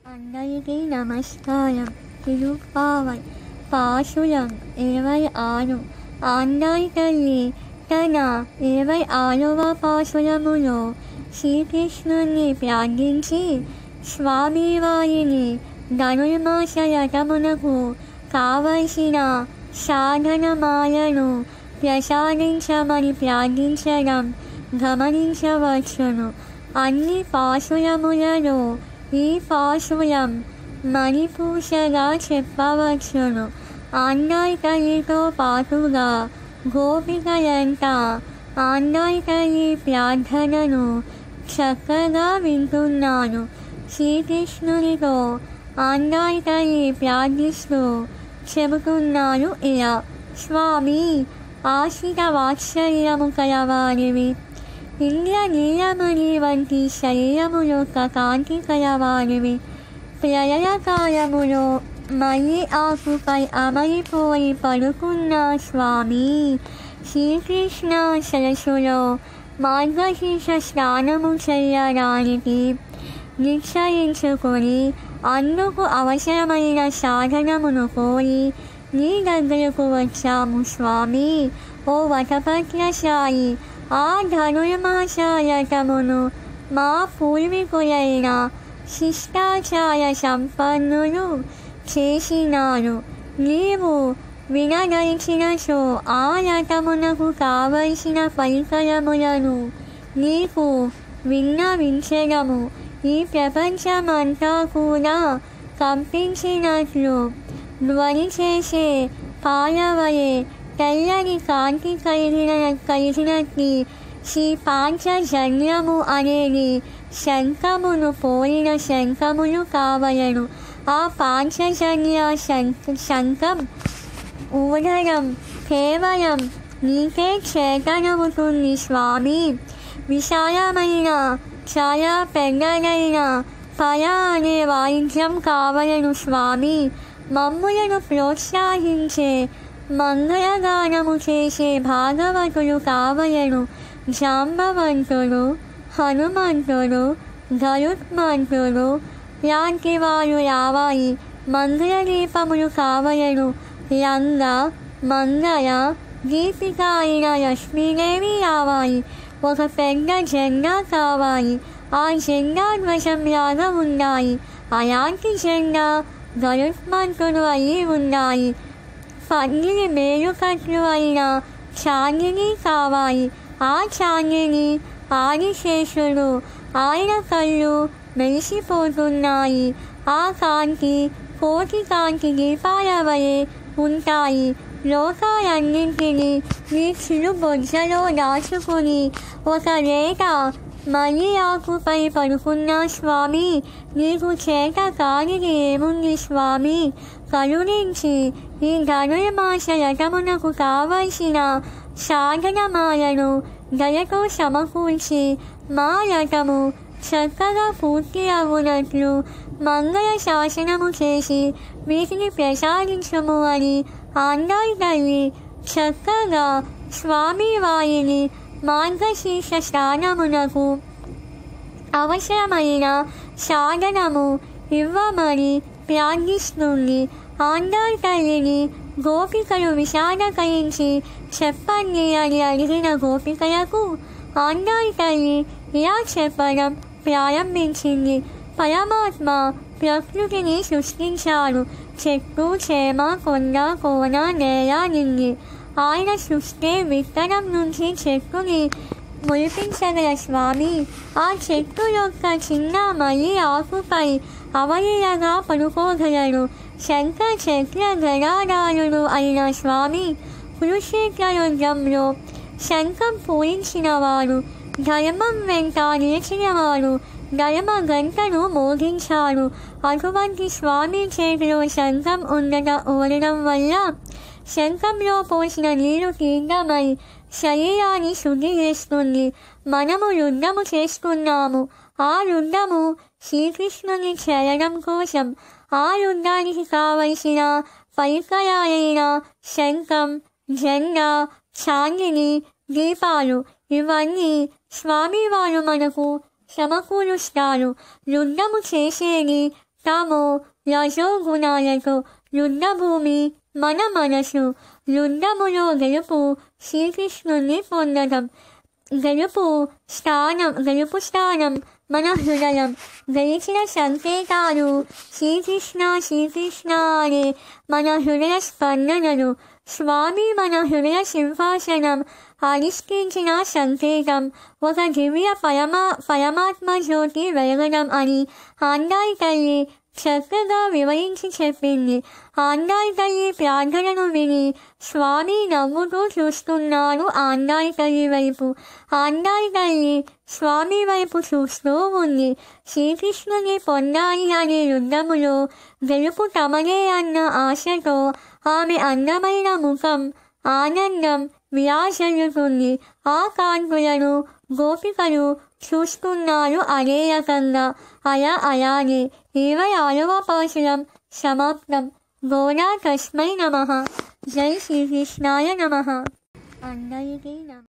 అందరికీ నమస్కారం తిరుపావై పాశురం ఇరవై ఆరు ఆండాయి తల్లి తన ఇరవై ఆరవ పాశురములో శ్రీకృష్ణుని ప్రార్థించి స్వామివారిని ధనుర్మాస రథమునకు కావలసిన సాధనమాలను ప్రసాదించమని ప్రార్థించడం గమనించవచ్చును అన్ని పాశురములలో ఈ పాశురం మణిపూషగా చెప్పవచ్చును ఆండాయి తల్లితో పాటుగా గోపికలంతా ఆండాయి తల్లి ప్రార్థనను చక్కగా వింటున్నాను శ్రీకృష్ణునితో ఆండాయి తల్లి ప్రార్థిస్తూ చెబుతున్నాను ఇలా స్వామి ఆశ్రిత వాత్సల్యము కలవారివి ఇంద్ర నీలమణి వంటి శరీరము యొక్క కాంతి కలవారివి ప్రళయకాలములో మళ్ళీ ఆకుపై అమరిపోయి పడుకున్న స్వామి శ్రీకృష్ణ సరస్సులో మార్గశీర్ష స్నానము చేయడానికి నిశ్చయించుకొని అందుకు అవసరమైన సాధనమును కోరి నీ దగ్గరకు వచ్చాము స్వామి ఓ వటపత్రశాయి ఆ ధనుర్మాసాయతమును మా పూర్వీకులైన శిష్టాచార సంపన్నులు చేసినారు నీవు వినదలిచినచో ఆ రథమునకు కావలసిన పరికరములను నీకు విన్నవించడము ఈ ప్రపంచమంతా కూడా కంపించినట్లు ధ్వని చేసే పాలవలే తెల్లని కాంతి కలిగిన కలిగినట్టు శ్రీ పాంచజన్యము అనేది శంఖమును పోలిన శంఖములు కావలను ఆ పాంచజన్య శంఖ శంఖం ఊడడం కేవలం నీకే చేతనవుతుంది స్వామి విశాలమైన చాలా పెద్దదైన పర అనే వాయిద్యం కావలను స్వామి మమ్ములను ప్రోత్సహించే మంగళగానము చేసే భాగవతులు కావలను జాంబవంతుడు హనుమంతుడు గరుత్మంతుడు లాంటి వారు రావాలి మంగళ దీపములు కావలను రంగ మంగళ దీపిక అయిన లక్ష్మీదేవి రావాలి ఒక పెద్ద జెండా కావాలి ఆ జెండా ధ్వజంలాగా ఉన్నాయి అలాంటి జెండా గరుత్మంతుడు అయి ఉన్నాయి పన్నిని మేలుకట్లు అయిన చాందిని కావాలి ఆ చాందిని ఆదిశేషుడు ఆయన కళ్ళు మెరిసిపోతున్నాయి ఆ కాంతి కోటి కాంతి దీపాల వలె ఉంటాయి లోకాలన్నింటినీ నీ చిరు బొజ్జలో దాచుకుని ఒక రేట మళ్ళీ ఆకుపై పడుకున్న స్వామి నీకు చేత కానిది ఏముంది స్వామి కరుణించి ఈ ధనుర్మాస రథమునకు కావలసిన సాధనమాలను దయతో సమకూర్చి మా రథము చక్కగా పూర్తి అవ్వునట్లు మంగళ శాసనము చేసి వీటిని ప్రసాదించము అని ఆండాయి తల్లి చక్కగా స్వామి వారిని మార్గశీర్ష స్నానమునకు అవసరమైన సాధనము ఇవ్వమని ప్రార్థిస్తుంది ఆండాయి తల్లిని గోపికలు విషాదకరించి చెప్పండి అని అడిగిన గోపికలకు ఆండాయి తల్లి ఇలా చెప్పడం ప్రారంభించింది పరమాత్మ ప్రకృతిని సృష్టించాడు చెట్టు చేమ కొండ కోన నేల నింగి ఆయన సృష్టి విత్తనం నుంచి చెట్టుని మురిపించగల స్వామి ఆ చెట్టు యొక్క చిన్న మళ్ళీ ఆకుపై అవలీలగా పడుకోగలడు శంఖ చక్ర గడాదారుడు అయిన స్వామి కురుక్షేత్ర యుద్ధంలో శంఖం పూరించినవాడు ధర్మం వెంట నిలిచినవాడు ధర్మ గంటను మోగించాడు అటువంటి స్వామి చేతిలో శంఖం ఉండట ఉండడం వల్ల శంఖంలో పోసిన నీరు తీర్థమై శరీరాన్ని శుద్ధి చేస్తుంది మనము యుద్ధము చేస్తున్నాము ఆ యుద్ధము శ్రీకృష్ణుని చేరడం కోసం ఆ యుద్ధానికి కావలసిన పరికరాలైన శంఖం జెండా చాందిని దీపాలు ఇవన్నీ స్వామివారు మనకు సమకూరుస్తారు యుద్ధము చేసేది తమో రజో గుణాలతో యుద్ధభూమి మన మనసు యుద్ధములో గెలుపు శ్రీకృష్ణుని పొందడం గెలుపు స్థానం గెలుపు స్థానం మన హృదయం గెలిచిన సంకేతాలు శ్రీకృష్ణ శ్రీకృష్ణ అనే మన హృదయ స్పందనలు స్వామి మన హృదయ సింహాసనం అధిష్ఠించిన సంకేతం ఒక దివ్య పరమా పరమాత్మ జ్యోతి వెలగడం అని ఆండాయి తల్లి చక్కగా వివరించి చెప్పింది ఆండాయి తల్లి ప్రార్థనను విని స్వామి నవ్వుతూ చూస్తున్నారు ఆండాయి తల్లి వైపు ఆండాయి తల్లి స్వామి వైపు చూస్తూ ఉంది శ్రీకృష్ణుని పొందాలి అనే యుద్ధములో గెలుపు తమదే అన్న ఆశతో ఆమె అందమైన ముఖం ఆనందం విలాసల్లుతుంది ఆ కాన్పులను గోపికలు చూస్తున్నారు అదే రకంగా అలా అలాగే ఇరవై ఆరవ పాశురం సమాప్తం గోరా తస్మై నమ జై శ్రీకృష్ణాయ నమ అందరికీ నమ